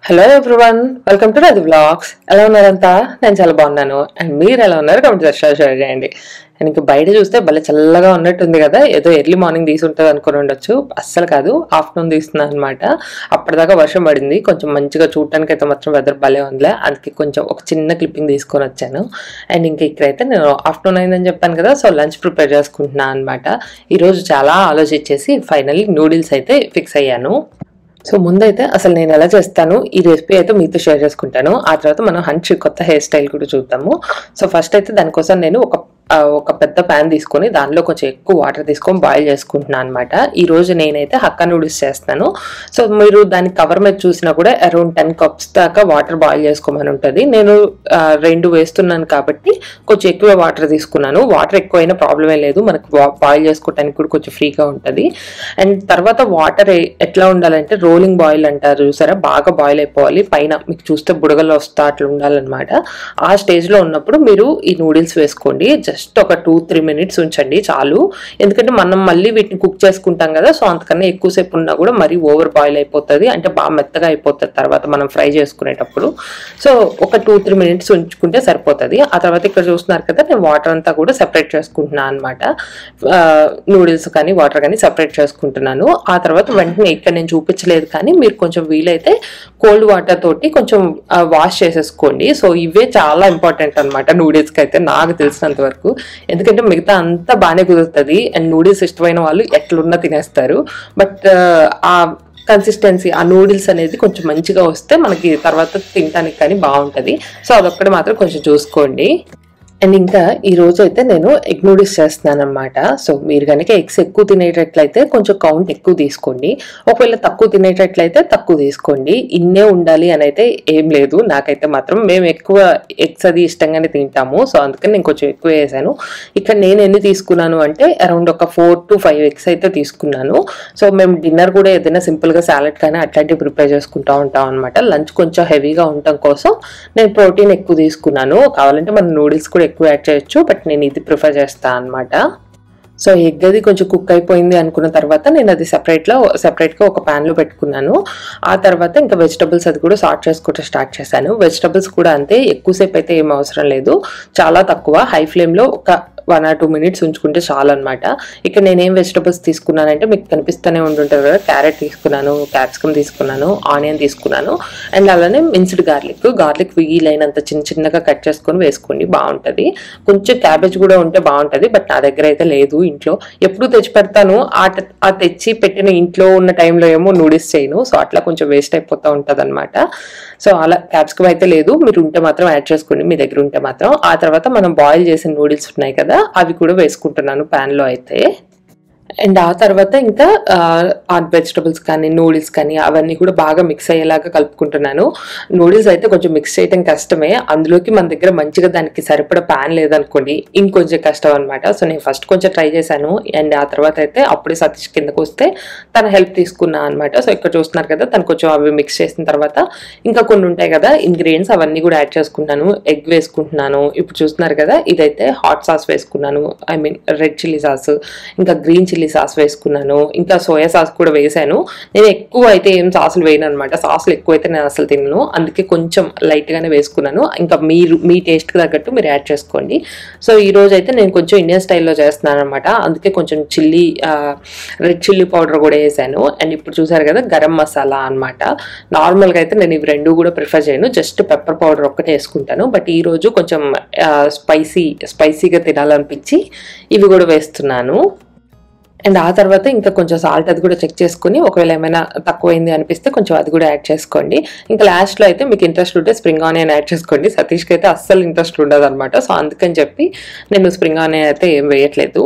Hello everyone welcome to రది blogs ఎలా ఉన్నారంతా నేను చాలా బాగున్నాను అండ్ మీరు ఎలా ఉన్నారు కమెంట్ సెక్షన్ షేర్ చేయండి అండ్ ఇంక బయట చూస్తే భలే చల్లగా ఉన్నట్టుంది కదా ఏదో ఎర్లీ మార్నింగ్ తీసి ఉంటుంది అనుకుని ఉండొచ్చు అస్సలు కాదు ఆఫ్టర్నూన్ తీస్తున్నాను అనమాట అప్పటిదాకా వర్షం పడింది కొంచెం మంచిగా చూడటానికి అయితే మాత్రం వెదర్ భలే ఉందిలే అందుకే కొంచెం ఒక చిన్న క్లిప్పింగ్ తీసుకొని వచ్చాను అండ్ ఇంకా ఇక్కడైతే నేను ఆఫ్టర్నూన్ అయిందని చెప్పాను కదా సో లంచ్ ప్రిపేర్ చేసుకుంటున్నాను అనమాట ఈరోజు చాలా ఆలోచించేసి ఫైనల్లీ నూడిల్స్ అయితే ఫిక్స్ అయ్యాను సో ముందైతే అసలు నేను ఎలా చేస్తాను ఈ రెసిపీ అయితే మీతో షేర్ చేసుకుంటాను ఆ తర్వాత మనం హంచ్ కొత్త హెయిర్ స్టైల్ కూడా చూద్దాము సో ఫస్ట్ అయితే దానికోసం నేను ఒక ఆ, ఒక పెద్ద ప్యాన్ తీసుకొని దానిలో కొంచెం ఎక్కువ వాటర్ తీసుకొని బాయిల్ చేసుకుంటున్నాను అనమాట ఈ రోజు నేనైతే హక్కా నూడిల్స్ చేస్తాను సో మీరు దాని కవర్ మీద చూసినా కూడా అరౌండ్ టెన్ కప్స్ దాకా వాటర్ బాయిల్ చేసుకోమని ఉంటుంది నేను ఆ, రెండు వేస్తున్నాను కాబట్టి కొంచెం ఎక్కువ వాటర్ తీసుకున్నాను వాటర్ ఎక్కువైనా ప్రాబ్లమే లేదు మనకు బాయిల్ చేసుకోవడానికి కూడా కొంచెం ఫ్రీగా ఉంటుంది అండ్ తర్వాత వాటర్ ఎట్లా ఉండాలంటే రోలింగ్ బాయిల్ అంటారు చూసారా బాగా బాయిల్ అయిపోవాలి పైన మీకు చూస్తే బుడగలు వస్తా అట్లా ఉండాలన్నమాట ఆ స్టేజ్ లో ఉన్నప్పుడు మీరు ఈ నూడిల్స్ వేసుకోండి జస్ట్ ఒక టూ త్రీ మినిట్స్ ఉంచండి చాలు ఎందుకంటే మనం మళ్ళీ వీటిని కుక్ చేసుకుంటాం కదా సో అంతకన్నా ఎక్కువసేపు ఉన్నా కూడా మరీ ఓవర్ బాయిల్ అయిపోతుంది అంటే బాగా మెత్తగా అయిపోతుంది తర్వాత మనం ఫ్రై చేసుకునేటప్పుడు సో ఒక టూ త్రీ మినిట్స్ ఉంచుకుంటే సరిపోతుంది ఆ తర్వాత ఇక్కడ చూస్తున్నారు కదా నేను వాటర్ అంతా కూడా సెపరేట్ చేసుకుంటున్నాను అనమాట నూడిల్స్ కానీ వాటర్ కానీ సెపరేట్ చేసుకుంటున్నాను ఆ తర్వాత వెంటనే ఇక్కడ నేను చూపించలేదు కానీ మీరు కొంచెం వీలైతే కోల్డ్ వాటర్ తోటి కొంచెం వాష్ చేసేసుకోండి సో ఇవే చాలా ఇంపార్టెంట్ అనమాట నూడిల్స్కి అయితే నాకు తెలిసినంత వరకు ఎందుకంటే మిగతా అంతా బాగానే కుదురుతుంది అండ్ నూడిల్స్ ఇష్టమైన వాళ్ళు ఎట్లున్నా తినేస్తారు బట్ ఆ కన్సిస్టెన్సీ ఆ నూడిల్స్ అనేది కొంచెం మంచిగా వస్తే మనకి తర్వాత తినడానికి కానీ బాగుంటుంది సో అదొక్కటి మాత్రం కొంచెం చూసుకోండి అండ్ ఇంకా ఈ రోజు అయితే నేను ఎగ్ నూడిల్స్ చేస్తున్నాను అనమాట సో మీరు కనుక ఎగ్స్ ఎక్కువ తినేటట్లయితే కొంచెం కౌంట్ ఎక్కువ తీసుకోండి ఒకవేళ తక్కువ తినేటట్లయితే తక్కువ తీసుకోండి ఇన్నే ఉండాలి అని అయితే ఏం లేదు నాకైతే మాత్రం మేము ఎక్కువ ఎగ్స్ అది ఇష్టంగానే తింటాము సో అందుకని నేను కొంచెం ఎక్కువ వేసాను ఇక్కడ నేను ఎన్ని తీసుకున్నాను అంటే అరౌండ్ ఒక ఫోర్ టు ఫైవ్ ఎగ్స్ అయితే తీసుకున్నాను సో మేము డిన్నర్ కూడా ఏదైనా సింపుల్గా సాలెడ్ కానీ అట్లాంటివి ప్రిపేర్ చేసుకుంటా ఉంటాం అనమాట లంచ్ కొంచెం హెవీగా ఉండటం కోసం నేను ప్రోటీన్ ఎక్కువ తీసుకున్నాను కావాలంటే మనం నూడిల్స్ కూడా ఎక్కువ యాడ్ చేయొచ్చు బట్ నేను ఇది ప్రిఫర్ చేస్తాను అనమాట సో ఎగ్ అది కొంచెం కుక్ అయిపోయింది అనుకున్న తర్వాత నేను అది సెపరేట్లో సెపరేట్గా ఒక ప్యాన్లో పెట్టుకున్నాను ఆ తర్వాత ఇంకా వెజిటబుల్స్ అది కూడా సార్ట్ చేసుకుంటూ స్టార్ట్ చేశాను వెజిటబుల్స్ కూడా అంతే ఎక్కువసేపు అయితే ఏం అవసరం లేదు చాలా తక్కువ హై ఫ్లేమ్లో ఒక వన్ ఆర్ టూ మినిట్స్ ఉంచుకుంటే చాలు అనమాట ఇక్కడ నేనేం వెజిటబుల్స్ తీసుకున్నానంటే మీకు కనిపిస్తూనే ఉంటుంటుంది కదా క్యారెట్ తీసుకున్నాను క్యాప్సికమ్ తీసుకున్నాను ఆనియన్ తీసుకున్నాను అండ్ అలానే మిన్స్డ్ గార్లిక్ గార్లిక్ వీలైనంత చిన్న చిన్నగా కట్ చేసుకొని వేసుకోండి బాగుంటుంది కొంచెం క్యాబేజ్ కూడా ఉంటే బాగుంటుంది బట్ నా దగ్గర అయితే లేదు ఇంట్లో ఎప్పుడు తెచ్చి పెడతాను ఆ ట- ఆ తెచ్చి పెట్టిన ఇంట్లో ఉన్న టైంలో ఏమో నూడిల్స్ చేయను సో అట్లా కొంచెం వేస్ట్ అయిపోతూ ఉంటుంది అనమాట సో అలా క్యాప్సికమ్ అయితే లేదు మీరు ఉంటే మాత్రం యాడ్ చేసుకోండి మీ దగ్గర ఉంటే మాత్రం ఆ తర్వాత మనం బాయిల్ చేసిన నూడిల్స్ ఉన్నాయి కదా అవి కూడా వేసుకుంటున్నాను pan లో అయితే అండ్ ఆ తర్వాత ఇంకా ఆ వెజిటబుల్స్ కానీ నూడిల్స్ కానీ అవన్నీ కూడా బాగా మిక్స్ అయ్యేలాగా కలుపుకుంటున్నాను నూడిల్స్ అయితే కొంచెం మిక్స్ చేయడం కష్టమే అందులోకి మన దగ్గర మంచిగా దానికి సరిపడా ప్యాన్ లేదనుకోండి ఇంకొంచెం కష్టం అనమాట సో నేను ఫస్ట్ కొంచెం ట్రై చేశాను అండ్ ఆ తర్వాత అయితే అప్పుడే సతీష్ కిందకు వస్తే తన హెల్ప్ తీసుకున్నా అనమాట సో ఇక్కడ చూస్తున్నారు కదా తను కొంచెం అవి మిక్స్ చేసిన తర్వాత ఇంకా కొన్ని ఉంటాయి కదా ఇంగ్రీడియంట్స్ అవన్నీ కూడా యాడ్ చేసుకుంటున్నాను ఎగ్ వేసుకుంటున్నాను ఇప్పుడు చూస్తున్నారు కదా ఇదైతే హాట్ సాస్ వేసుకున్నాను I mean red chilli sauce ఇంకా గ్రీన్ చిల్లీ సాస్ వేసుకున్నాను ఇంకా సోయా సాస్ కూడా వేసాను నేను ఎక్కువ అయితే ఏం సాసులు వేయను అనమాట సాసులు ఎక్కువ అయితే నేను అసలు తినను అందుకే కొంచెం లైట్ గానే వేసుకున్నాను ఇంకా మీరు మీ టేస్ట్ కి తగ్గట్టు మీరు యాడ్ చేసుకోండి సో ఈ రోజు అయితే నేను కొంచెం ఇండియన్ స్టైల్లో చేస్తున్నాను అనమాట అందుకే కొంచెం చిల్లీ రెడ్ చిల్లీ పౌడర్ కూడా వేసాను అండ్ ఇప్పుడు చూసారు కదా గరం మసాలా అనమాట నార్మల్గా అయితే నేను ఇవి రెండు కూడా ప్రిఫర్ చేయను జస్ట్ పెప్పర్ పౌడర్ ఒక్కటే వేసుకుంటాను బట్ ఈ రోజు కొంచెం స్పైసీ స్పైసీగా తినాలనిపించి ఇవి కూడా వేస్తున్నాను అండ్ ఆ తర్వాత ఇంకా కొంచెం సాల్ట్ అది కూడా చెక్ చేసుకుని ఒకవేళ ఏమైనా తక్కువైంది అనిపిస్తే కొంచెం అది కూడా యాడ్ చేసుకోండి ఇంకా లాస్ట్లో అయితే మీకు ఇంట్రెస్ట్ ఉంటే స్ప్రింగ్ ఆనియన్ యాడ్ చేసుకోండి సతీష్కి అయితే అస్సలు ఇంట్రెస్ట్ ఉండదు అనమాట సో అందుకని చెప్పి నేను స్ప్రింగ్ ఆనియన్ అయితే ఏం వేయట్లేదు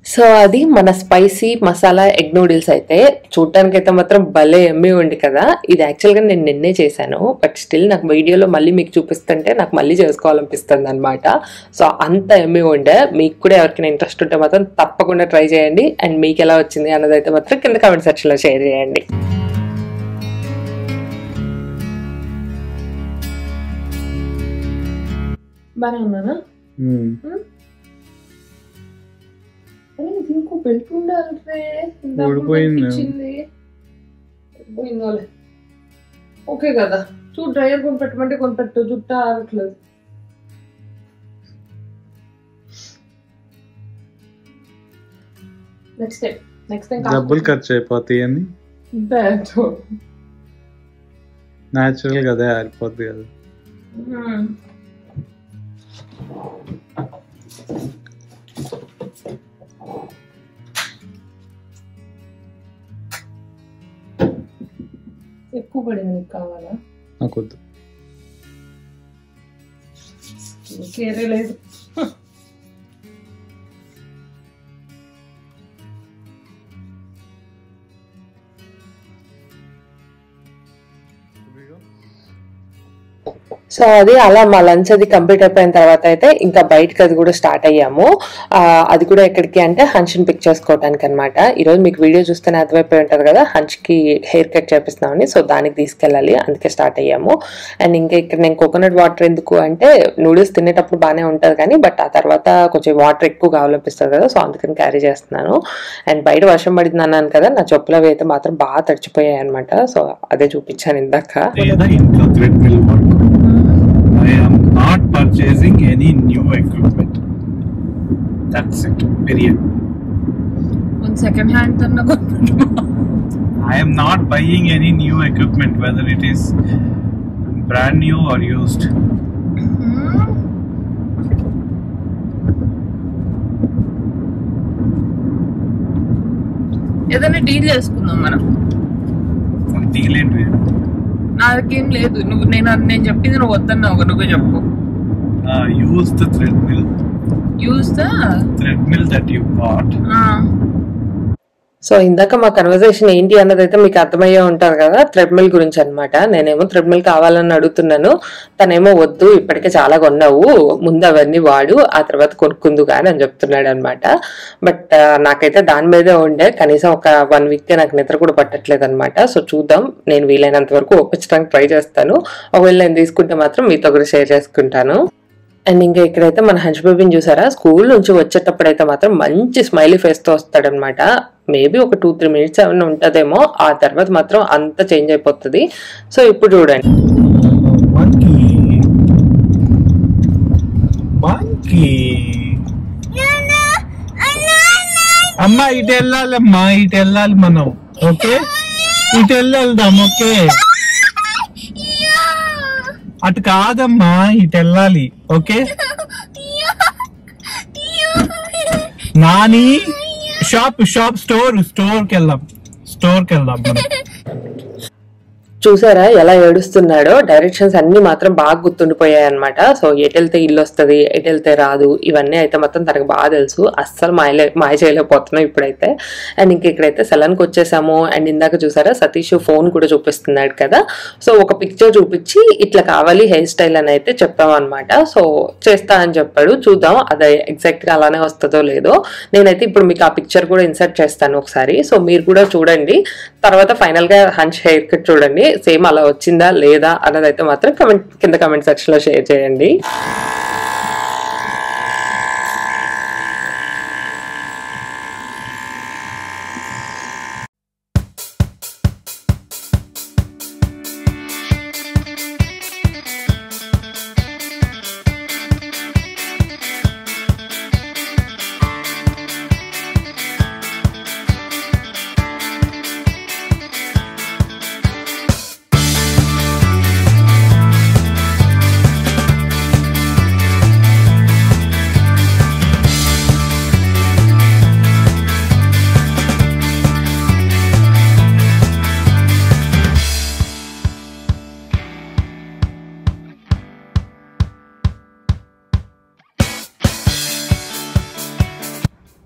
సో అది మన స్పైసీ మసాలా ఎగ్ నూడిల్స్ అయితే చూడటానికి అయితే మాత్రం భలే ఎమ్మి ఉంది కదా ఇది యాక్చువల్గా నేను నిన్నే చేశాను బట్ స్టిల్ నాకు వీడియోలో మళ్ళీ మీకు చూపిస్తుంటే నాకు మళ్ళీ చేసుకోవాలనిపిస్తుంది అనమాట సో అంత ఎమ్మి ఉండే మీకు కూడా ఎవరికైనా ఇంట్రెస్ట్ ఉంటే మాత్రం తప్పకుండా ట్రై చేయండి అండ్ మీకు ఎలా వచ్చింది అన్నది అయితే మాత్రం కింద కామెంట్ సెక్షన్లో షేర్ చేయండి బాగా ఉన్నానా ఉమ్. అరే ఇది ఇంకో బెల్ట్ ఉండాలి రే. ఇందాక ఊడిపోయింది. ఇచ్చింది. ఊడిపోయిందోలే. ఓకే కదా చూడు డ్రైయర్ కొని పెట్టమంటే కొని పెట్టు జుట్టు ఆరట్లేదు నెక్స్ట్ టైం నెక్స్ట్ టైం డబ్బులు ఖర్చు అయిపోతాయి అని బ్యాట్ న్యాచురల్ కదా ఆరిపోద్ది కదా ఎక్కువ పడింది నీకు కావాలా నాకు వద్దు కేరే లేదు సో అది అలా మా లంచ్ అది కంప్లీట్ అయిపోయిన తర్వాత అయితే ఇంకా బయటకి అది కూడా స్టార్ట్ అయ్యాము ఆ, అది కూడా ఎక్కడికి అంటే హంచ్ని పిక్ చేసుకోవడానికి అనమాట ఈరోజు మీకు వీడియో చూస్తేనే అర్థమైపోయి ఉంటుంది కదా హంచ్కి హెయిర్ కట్ చేపిస్తున్నామని సో దానికి తీసుకెళ్ళాలి అందుకే స్టార్ట్ అయ్యాము అండ్ ఇంకా ఇక్కడ నేను కోకోనట్ వాటర్ ఎందుకు అంటే నూడిల్స్ తినేటప్పుడు బాగానే ఉంటుంది కానీ బట్ ఆ తర్వాత కొంచెం వాటర్ ఎక్కువ కావాలనిపిస్తుంది కదా సో అందుకని క్యారీ చేస్తున్నాను అండ్ బయట వర్షం పడింది అన్నాను కదా నా చెప్పులు అవి అయితే మాత్రం బాగా తడిచిపోయాయి అనమాట సో అదే చూపించాను ఇందాక లేదా ఇంట్లో treadmill work I am not purchasing any new equipment that's it period second hand అన్న I am not buying any new equipment whether it is brand new or used ఏదైనా డీల్ చేసుకుందాం మనం డీల్ ఏంటి నాకేం లేదు నువ్వు నేను నేను చెప్పింది నువ్వు వద్దన్నావు నువ్వు చెప్పు use the treadmill use the treadmill that you bought so ఇందాక మా కన్వర్జేషన్ ఏంటి అన్నది అయితే మీకు అర్థమయ్యే ఉంటారు కదా థ్రెడ్మిల్ గురించి అన్నమాట నేనేమో థ్రెడ్మిల్ కావాలని అడుగుతున్నాను తనేమో వద్దు ఇప్పటికే చాలా కొన్నావు ముందు అవన్నీ వాడు ఆ తర్వాత కొనుక్కుందు కానీ అని చెప్తున్నాడు అనమాట బట్ నాకైతే దాని మీదే ఉండే కనీసం ఒక వన్ వీక్ నాకు నిద్ర కూడా పట్టట్లేదు అనమాట సో చూద్దాం నేను వీలైనంత వరకు ఒప్పించడానికి ట్రై చేస్తాను ఒకవేళ నేను తీసుకుంటే మాత్రం మీతో కూడా షేర్ చేసుకుంటాను అండ్ ఇంకా ఇక్కడైతే మన హంచ్ బేబీని చూసారా స్కూల్ నుంచి వచ్చేటప్పుడు అయితే మాత్రం మంచి స్మైలీ ఫేస్ తో వస్తాడనమాట మేబీ ఒక టూ త్రీ మినిట్స్ ఏమైనా ఉంటుందేమో ఆ తర్వాత మాత్రం అంత చేంజ్ అయిపోతుంది సో ఇప్పుడు చూడండి మంకీ మంకీ అమ్మా ఇటు వెళ్ళాలమ్మా ఇటు వెళ్ళాలి మనం ఓకే ఇటు వెళ్ళేద్దాం ఓకే అటు కాదమ్మా ఇటు వెళ్ళాలి okay Nani shop shop store store కి వెళ్దాం స్టోర్ కి వెళ్దాం మనం చూసారా ఎలా ఏడుస్తున్నాడో డైరెక్షన్స్ అన్ని మాత్రం బాగా గుర్తుండిపోయాయి అనమాట సో ఎటు వెళ్తే ఇల్లు వస్తుంది ఎటు వెళ్తే రాదు ఇవన్నీ అయితే మొత్తం తనకు బాగా తెలుసు అస్సలు మాయలే మాయ చేయలేకపోతున్నాం ఇప్పుడైతే అండ్ ఇంక ఇక్కడైతే సెలన్కి వచ్చేసాము అండ్ ఇందాక చూసారా సతీష్ ఫోన్ కూడా చూపిస్తున్నాడు కదా సో ఒక పిక్చర్ చూపించి ఇట్లా కావాలి హెయిర్ స్టైల్ అని అయితే చెప్పాం అనమాట సో చేస్తా అని చెప్పాడు చూద్దాం అది ఎగ్జాక్ట్ గా అలానే వస్తుందో లేదో నేనైతే ఇప్పుడు మీకు ఆ పిక్చర్ కూడా ఇన్సర్ట్ చేస్తాను ఒకసారి సో మీరు కూడా చూడండి తర్వాత ఫైనల్ గా హంచ్ హెయిర్ కట్ చూడండి సేమ్ అలా వచ్చిందా లేదా అన్నది అయితే మాత్రం కమెంట్ కింద కమెంట్ సెక్షన్ లో షేర్ చేయండి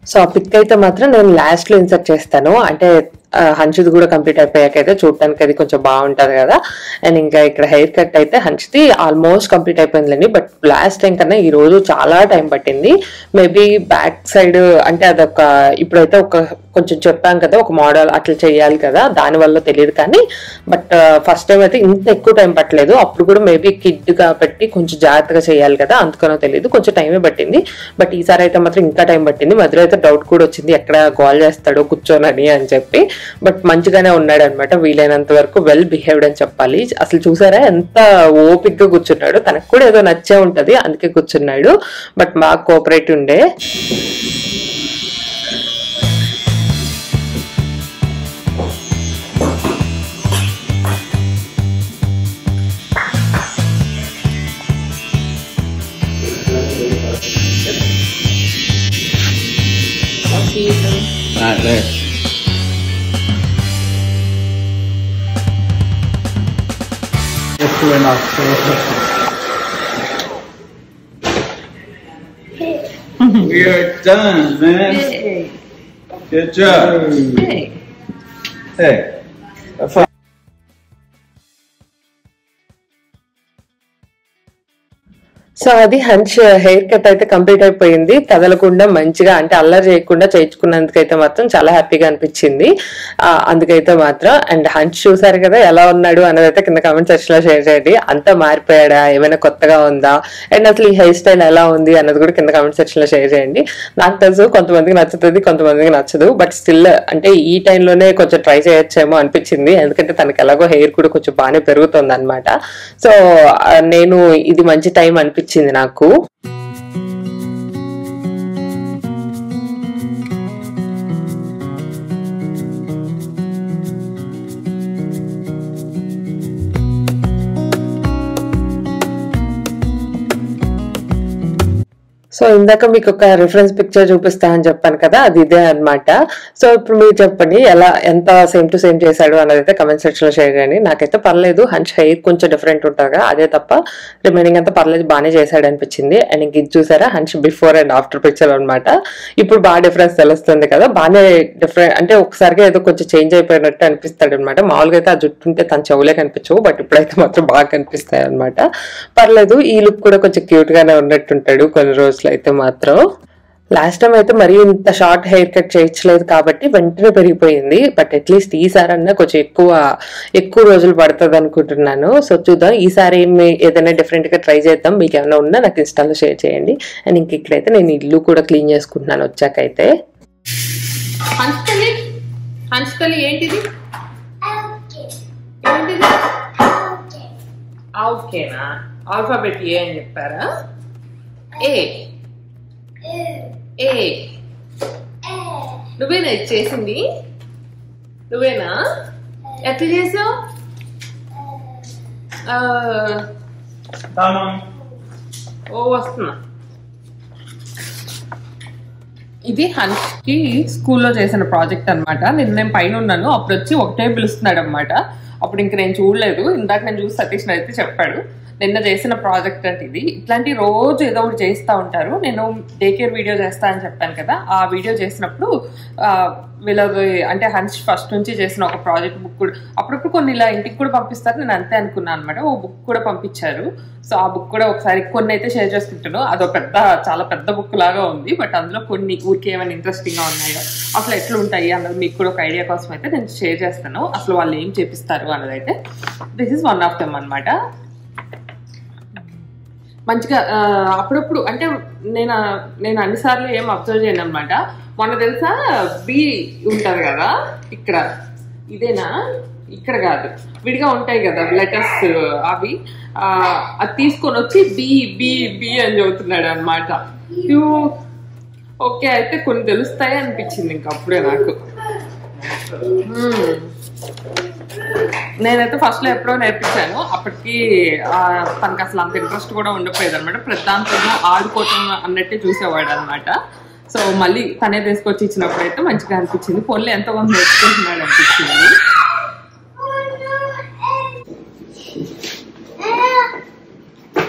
సో ఆ పిక్ అయితే మాత్రం నేను లాస్ట్ లో ఇన్సర్ట్ చేస్తాను అంటే ఆ, హన్షిది కూడా కంప్లీట్ అయిపోయాక అయితే చూడటానికి అది కొంచెం బాగుంటది కదా అండ్ ఇంకా ఇక్కడ హెయిర్ కట్ అయితే హన్షిది ఆల్మోస్ట్ కంప్లీట్ అయిపోయిందండి బట్ లాస్ట్ టైం కన్నా ఈ రోజు చాలా టైం పట్టింది మేబీ బ్యాక్ సైడ్ అంటే అదొక ఇప్పుడైతే ఒక కొంచెం చెప్పాం కదా ఒక మోడల్ అట్లా చేయాలి కదా దాని వల్ల తెలియదు కానీ బట్ ఫస్ట్ టైం అయితే ఇంత ఎక్కువ టైం పట్టలేదు అప్పుడు కూడా మేబీ కిడ్ కాబట్టి కొంచెం జాగ్రత్తగా చేయాలి కదా అందుకనో తెలియదు కొంచెం టైమే పట్టింది బట్ ఈసారి అయితే మాత్రం ఇంకా టైం పట్టింది మధ్యలో అయితే డౌట్ కూడా వచ్చింది ఎక్కడ కాల్ చేస్తాడో కూర్చోనని అని చెప్పి బట్ మంచిగానే ఉన్నాడు అనమాట వీలైనంత వరకు వెల్ బిహేవ్డ్ అని చెప్పాలి అసలు చూసారా ఎంత ఓపిక్ గా కూర్చున్నాడు తనకు కూడా ఏదో నచ్చే ఉంటది అందుకే కూర్చున్నాడు బట్ బాగా కోఆపరేట్ ఉండే Right there. Just two and a half. we are done, man. Good job. Hey. Have fun. So అది హంచ్ హెయిర్ కట్ అయితే కంప్లీట్ అయిపోయింది కదలకుండా మంచిగా అంటే అల్లరి చేయకుండా చేయించుకున్నందుకైతే మాత్రం చాలా హ్యాపీగా అనిపించింది ఆ, అందుకైతే మాత్రం అండ్ హంచ్ చూసారు కదా ఎలా ఉన్నాడు అన్నది అయితే కింద కామెంట్ సెక్షన్ లో షేర్ చేయండి అంతా మారిపోయాడా ఏమైనా కొత్తగా ఉందా అండ్ అసలు ఈ హెయిర్ స్టైల్ ఎలా ఉంది అన్నది కూడా కింద కామెంట్ సెక్షన్ లో షేర్ చేయండి నాకు తెలుసు కొంతమందికి నచ్చుతుంది కొంతమందికి నచ్చదు బట్ స్టిల్ అంటే ఈ టైంలోనే కొంచెం ట్రై చేయొచ్చేమో అనిపించింది ఎందుకంటే తనకి ఎలాగో హెయిర్ కూడా కొంచెం బాగానే పెరుగుతుంది అనమాట సో ఆ, నేను ఇది మంచి టైం అనిపించింది నాకు సో ఇందాక మీకు ఒక రిఫరెన్స్ పిక్చర్ చూపిస్తా అని చెప్పాను కదా అది ఇదే అన్నమాట సో ఇప్పుడు మీరు చెప్పండి ఎలా ఎంత సేమ్ టు సేమ్ చేశాడు అన్నది అయితే కమెంట్ సెక్షన్ లో షేర్ చేయండి నాకైతే పర్లేదు హంచ్ హెయిర్ కొంచెం డిఫరెంట్ ఉంటుందిగా అదే తప్ప రిమైనింగ్ అంతా పర్లేదు బాగానే చేశాడు అనిపించింది అండ్ ఇంక ఇది చూసారా హంచ్ బిఫోర్ అండ్ ఆఫ్టర్ పిక్చర్ అన్నమాట ఇప్పుడు బాగా డిఫరెన్స్ తెలుస్తుంది కదా బాగానే డిఫరెంట్ అంటే ఒకసారిగా ఏదో కొంచెం చేంజ్ అయిపోయినట్టు అనిపిస్తాడు అనమాట మామూలుగా అయితే ఆ జుట్టు ఉంటే తన చెవులే కనిపించవు బట్ ఇప్పుడైతే మాత్రం బాగా కనిపిస్తాయి అనమాట పర్లేదు ఈ లుక్ కూడా కొంచెం క్యూట్ గానే ఉన్నట్టుంటాడు కొన్ని రోజులు అయితే మాత్రం లాస్ట్ టైం అయితే మరీ ఇంత షార్ట్ హెయిర్ కట్ చేయించలేదు కాబట్టి వెంటనే పెరిగిపోయింది బట్ అట్లీస్ట్ ఈసారన్నా కొంచెం ఎక్కువ ఎక్కువ రోజులు పడుతుంది అనుకుంటున్నాను సో చూద్దాం ఈసారి ఏమి ఏదైనా డిఫరెంట్ గా ట్రై చేద్దాం మీకు ఏమైనా ఉన్నా నాకు ఇన్స్టాలో షేర్ చేయండి అండ్ ఇంక ఇక్కడైతే నేను ఇల్లు కూడా క్లీన్ చేసుకుంటున్నాను వచ్చాకైతే హంచుతలి హంచుతలి ఏంటిది ఏంటిది ఓకేనా ఆల్ఫాబెట్ ఏ అని చెప్పారా ఏ ఏ నువ్వేనా ఇది చేసింది నువ్వేనా ఎట్లా చేసావు ఓ వస్తున్నా ఇది హన్స్ కి స్కూల్లో చేసిన ప్రాజెక్ట్ అన్నమాట నిన్న నేను పైన ఉన్నాను అప్పుడు వచ్చి ఒకటే పిలుస్తున్నాడు అనమాట అప్పుడు ఇంక నేను చూడలేదు ఇందాక నేను చూసి సతీష్ అయితే చెప్పాడు నిన్న చేసిన ప్రాజెక్ట్ అంటే ఇది ఇట్లాంటి రోజు ఏదో ఒకటి చేస్తూ ఉంటారు నేను డే కేర్ వీడియో చేస్తా అని చెప్పాను కదా ఆ వీడియో చేసినప్పుడు ఆ, వీళ్ళది అంటే హన్స్ ఫస్ట్ నుంచి చేసిన ఒక ప్రాజెక్ట్ బుక్ కూడా అప్పుడప్పుడు కొన్ని ఇలా ఇంటికి కూడా పంపిస్తారు నేను అంతే అనుకున్నాను అనమాట ఓ బుక్ కూడా పంపించారు సో ఆ బుక్ కూడా ఒకసారి కొన్ని అయితే షేర్ చేసుకుంటాను అదో పెద్ద చాలా పెద్ద బుక్ లాగా ఉంది బట్ అందులో కొన్ని ఊరికి ఏమైనా ఇంట్రెస్టింగ్ గా ఉన్నాయో అసలు ఎట్లా ఉంటాయి అన్నది మీకు కూడా ఒక ఐడియా కోసం అయితే నేను షేర్ చేస్తాను అసలు వాళ్ళు ఏం చేపిస్తారు అన్నది అయితే this is one of them అనమాట మంచిగా ఆ, అప్పుడప్పుడు అంటే నేను నేను అన్నిసార్లు ఏం అబ్జర్వ్ చేయను అనమాట మొన్న తెలుసా బి ఉంటది కదా ఇక్కడ ఇదేనా ఇక్కడ కాదు విడిగా ఉంటాయి కదా లెటర్స్ అవి ఆ, అది తీసుకొని వచ్చి బి బి బి అని చదువుతున్నాడు అనమాట ఓకే అయితే కొన్ని తెలుస్తాయి అనిపించింది ఇంకా అప్పుడే నాకు మ్మ్. నేనైతే ఫస్ట్ లో ఎప్పుడో నేర్పించాను అప్పటికి ఆ, తనకి అసలు అంత ఇంట్రెస్ట్ కూడా ఉండకపోయేది అనమాట ప్రతిదాంతో ఆడుకోవటం అన్నట్టే చూసేవాడు అనమాట సో మళ్ళీ తనే తీసుకొచ్చి ఇచ్చినప్పుడు అయితే మంచిగా అనిపించింది పొల్లి ఎంతో కొంత నేర్చుకుంటున్నాడు అనిపించింది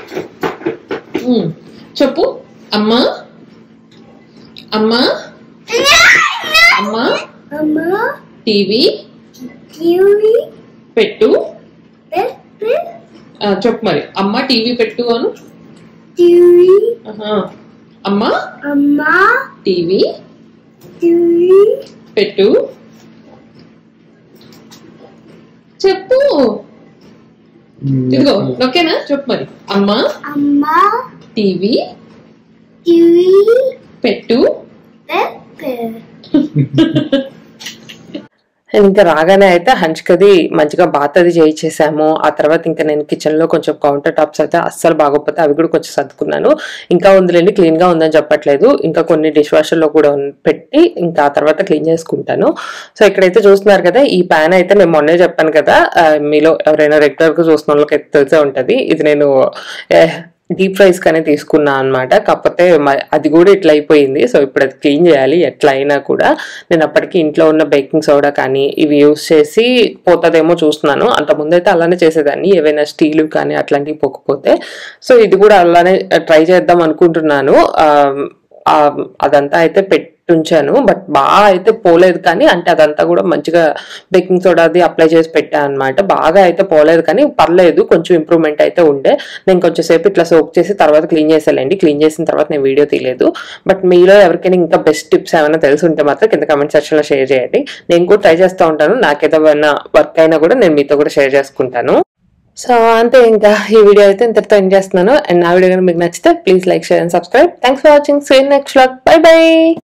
ఉమ్, చెప్పు అమ్మా అమ్మా టీవీ టీవీ పెట్టు పెట్టు ఆ, చెప్పు మరి అమ్మ టీవీ పెట్టు అను టీవీ ఆహా. అమ్మ అమ్మ టీవీ టీవీ పెట్టు చెప్పు ఇదిగో ఓకేనా చెప్పు మరి అమ్మ అమ్మ టీవీ టీవీ పెట్టు పెట్టు అండ్ ఇంకా రాగానే అయితే హంచ్కది మంచిగా బాత్ అది చేయించేసాము ఆ తర్వాత ఇంకా నేను కిచెన్ లో కొంచెం కౌంటర్ టాప్స్ అయితే అస్సలు బాగోకపోతే అవి కూడా కొంచెం సర్దుకున్నాను ఇంకా ఉందిలేండి క్లీన్ గా ఉందని చెప్పట్లేదు ఇంకా కొన్ని డిష్ వాషర్ లో కూడా ఉన్- పెట్టి ఇంకా ఆ తర్వాత క్లీన్ చేసుకుంటాను సో ఇక్కడైతే చూస్తున్నారు కదా ఈ ప్యాన్ అయితే నేను మొన్నే చెప్పాను కదా ఆ, మీలో ఎవరైనా రెగ్యులర్ గా చూసిన వాళ్ళకి అయితే తెలిసే ఉంటది ఇది నేను డీప్ ఫ్రైస్ కానీ తీసుకున్నా అనమాట కాకపోతే మ- అది కూడా ఇట్లా అయిపోయింది సో ఇప్పుడు అది క్లీన్ చేయాలి ఎట్లా అయినా కూడా నేను అప్పటికి ఇంట్లో ఉన్న బేకింగ్ సోడా కానీ ఇవి యూస్ చేసి పోతుందేమో చూస్తున్నాను అంత ముందైతే అలానే చేసేదాన్ని ఏవైనా స్టీల్ కానీ అట్లాంటివి పోకపోతే సో ఇది కూడా అలానే ట్రై చేద్దాం అనుకుంటున్నాను ఆ, ఆ, అదంతా అయితే పెట్టుంచాను బట్ బాగా అయితే పోలేదు కానీ అంటే అదంతా కూడా మంచిగా బేకింగ్ సోడా అది అప్లై చేసి పెట్టాను అనమాట బాగా అయితే పోలేదు కానీ పర్లేదు కొంచెం ఇంప్రూవ్మెంట్ అయితే ఉండే నేను కొంచెం సేపు ఇట్లా సోక్ చేసి తర్వాత క్లీన్ చేసేయాలండి క్లీన్ చేసిన తర్వాత నేను వీడియో తీయలేదు బట్ మీలో ఎవరికైనా ఇంకా బెస్ట్ టిప్స్ ఏమైనా తెలిసి ఉంటే మాత్రం కింద కమెంట్ సెక్షన్ లో షేర్ చేయండి నేను కూడా ట్రై చేస్తూ ఉంటాను నాకేదైనా వర్క్ అయినా కూడా నేను మీతో కూడా షేర్ చేసుకుంటాను సో అంతే ఇంకా ఈ వీడియో అయితే ఇంతటితో ఎండ్ చేస్తున్నాను అండ్ నా వీడియో కనుక మీకు నచ్చితే please like share and subscribe thanks for watching see next vlog bye by